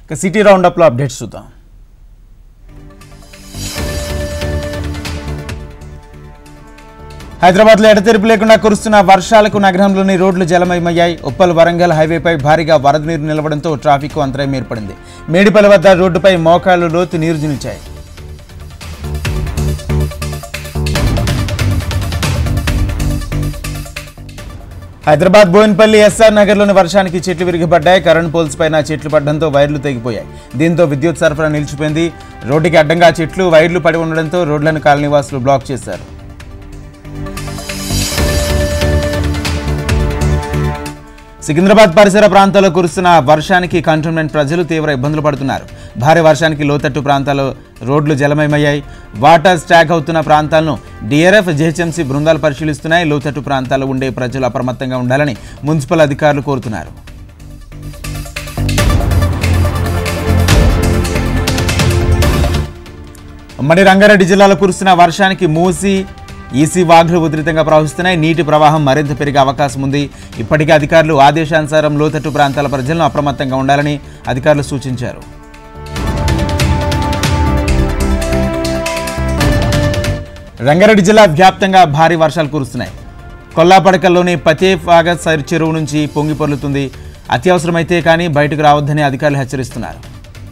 ఇక city రౌండప్లో updates చూద్దాం హైదరాబాద్లో ఎడతెరిపి లేకుండా కురుస్తున్న వర్షాలకు నగరంలోని రోడ్లు జలమయమయ్యాయి ఉప్పల్ వరంగల్ హైవేపై భారీగా వరద నీరు నిలవడంతో ట్రాఫిక్ అంతరాయం ఏర్పడింది మేడిపల్లి వద్ద రోడ్డుపై మోకాళ్లు లోతు నీరు నిలిచాయి హైదరాబాద్ బోయిన్పల్లి ఎస్ఆర్ నగర్లోని వర్షానికి చెట్లు విరిగిపడ్డాయి కరెంట్ పోల్స్ పైన చెట్లు పడడంతో వైర్లు తెగిపోయాయి దీంతో విద్యుత్ సరఫరా నిలిచిపోయింది రోడ్డుకి అడ్డంగా చెట్లు వైర్లు పడి ఉండడంతో రోడ్లను కాలనీవాసులు బ్లాక్ చేశారు సికింద్రాబాద్ పరిసర ప్రాంతాల్లో కురుస్తున్న వర్షానికి కంటోన్మెంట్ ప్రజలు తీవ్ర ఇబ్బందులు పడుతున్నారు భారీ వర్షానికి లోతట్టు ప్రాంతాల్లో రోడ్లు జలమయమయ్యాయి వాటర్ స్టాక్ అవుతున్న ప్రాంతాలను డిఆర్ఎఫ్ జేహెచ్ఎంసీ బృందాలు పరిశీలిస్తున్నాయి లోతట్టు ప్రాంతాల్లో ఉండే ప్రజలు అప్రమత్తంగా ఉండాలని మున్సిపల్ అధికారులు కోరుతున్నారు ఉమ్మడి రంగారెడ్డి జిల్లాలో కురుస్తున్న వర్షానికి మూసి ఈసీ వాగులు ఉధృతంగా ప్రవహిస్తున్నాయి నీటి ప్రవాహం మరింత పెరిగే అవకాశం ఉంది ఇప్పటికే అధికారులు ఆదేశానుసారం లోతట్టు ప్రాంతాల ప్రజలను అప్రమత్తంగా ఉండాలని అధికారులు సూచించారు రంగారెడ్డి జిల్లా వ్యాప్తంగా భారీ వర్షాలు కురుస్తున్నాయి కొల్లాపడకల్లోని పతేఫ్ ఆగత్ సైర్ చెరువు నుంచి పొంగి పొర్లుతుంది అత్యవసరమైతే కానీ బయటకు రావద్దని అధికారులు హెచ్చరిస్తున్నారు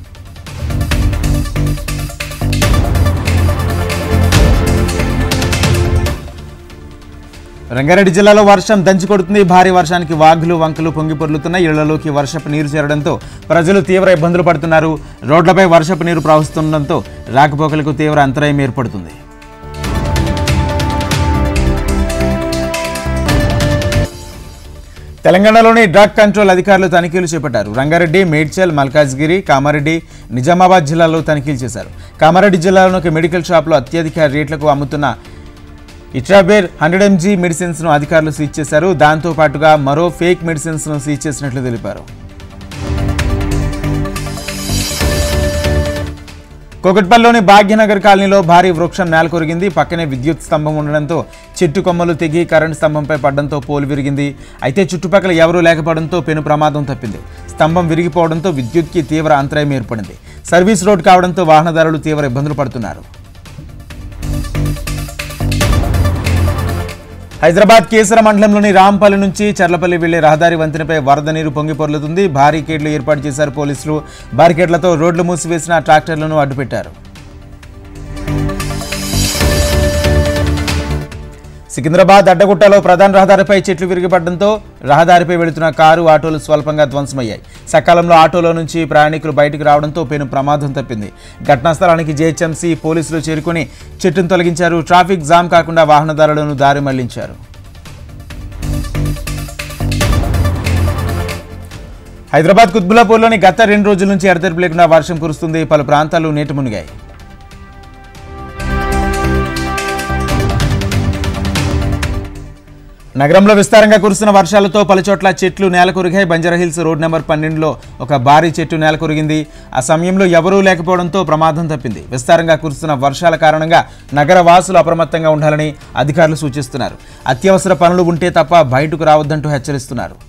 రంగారెడ్డి జిల్లాలో వర్షం దంచి కొడుతుంది భారీ వర్షానికి వాగులు వంకలు పొంగి పొర్లుతున్నాయి ఇళ్లలోకి వర్షపు నీరు చేరడంతో ప్రజలు తీవ్ర ఇబ్బందులు పడుతున్నారు రోడ్లపై వర్షపు నీరు ప్రవహిస్తుండడంతో రాకపోకలకు తీవ్ర అంతరాయం ఏర్పడుతుంది తెలంగాణలోని డ్రగ్ కంట్రోల్ అధికారులు తనిఖీలు చేపట్టారు రంగారెడ్డి మేడ్చల్ మల్కాజ్గిరి కామారెడ్డి నిజామాబాద్ జిల్లాల్లో తనిఖీలు చేశారు కామారెడ్డి జిల్లాలోని ఒక మెడికల్ షాప్లో అత్యధిక రేట్లకు అమ్ముతున్న ఇట్రాబేర్ హండ్రెడ్ ఎంజీ మెడిసిన్స్ను అధికారులు సీజ్ చేశారు దాంతో పాటుగా మరో ఫేక్ మెడిసిన్స్ను సీజ్ చేసినట్లు తెలిపారు కోకట్పల్లిలోని భాగ్యనగర్ కాలనీలో భారీ వృక్షం నేలకొరిగింది పక్కనే విద్యుత్ స్తంభం ఉండడంతో చెట్టు కొమ్మలు తెగి కరెంట్ స్తంభంపై పడడంతో పోలు విరిగింది అయితే చుట్టుపక్కల ఎవరూ లేకపోవడంతో పెను ప్రమాదం తప్పింది స్తంభం విరిగిపోవడంతో విద్యుత్కి తీవ్ర అంతరాయం ఏర్పడింది సర్వీస్ రోడ్ కావడంతో వాహనదారులు తీవ్ర ఇబ్బందులు పడుతున్నారు హైదరాబాద్ కేసర మండలంలోని రాంపల్లి నుంచి చర్లపల్లి వెళ్లే రహదారి వంతెనపై వరద నీరు పొంగి పొర్లుతుంది బారికేడ్లు ఏర్పాటు చేశారు పోలీసులు బారికేడ్లతో రోడ్లు మూసివేసిన ట్రాక్టర్లను అడ్డుపెట్టారు సికింద్రాబాద్ అడ్డగుట్టలో ప్రధాన రహదారిపై చెట్లు విరిగిపడడంతో రహదారిపై వెళుతున్న కారు ఆటోలు స్వల్పంగా ధ్వంసమయ్యాయి సకాలంలో ఆటోలో నుంచి ప్రయాణికులు బయటకు రావడంతో పెను ప్రమాదం తప్పింది ఘటనా స్థలానికి జేహెచ్ఎంసీ పోలీసులు చేరుకుని చెట్టును తొలగించారు ట్రాఫిక్ జామ్ కాకుండా వాహనదారులను దారి మళ్లించారు హైదరాబాద్ కుత్బులాపూర్లోని గత రెండు రోజుల నుంచి ఎడతెరిపి లేకుండా వర్షం కురుస్తుంది పలు ప్రాంతాలు నీట మునిగాయి నగరంలో విస్తారంగా కురుస్తున్న వర్షాలతో పలుచోట్ల చెట్లు నేలకొరిగాయి బంజారాహిల్స్ రోడ్ నెంబర్ పన్నెండులో ఒక భారీ చెట్టు నేలకొరిగింది ఆ సమయంలో ఎవరూ లేకపోవడంతో ప్రమాదం తప్పింది విస్తారంగా కురుస్తున్న వర్షాల కారణంగా నగర వాసులు అప్రమత్తంగా ఉండాలని అధికారులు సూచిస్తున్నారు అత్యవసర పనులు ఉంటే తప్ప బయటకు రావద్దంటూ హెచ్చరిస్తున్నారు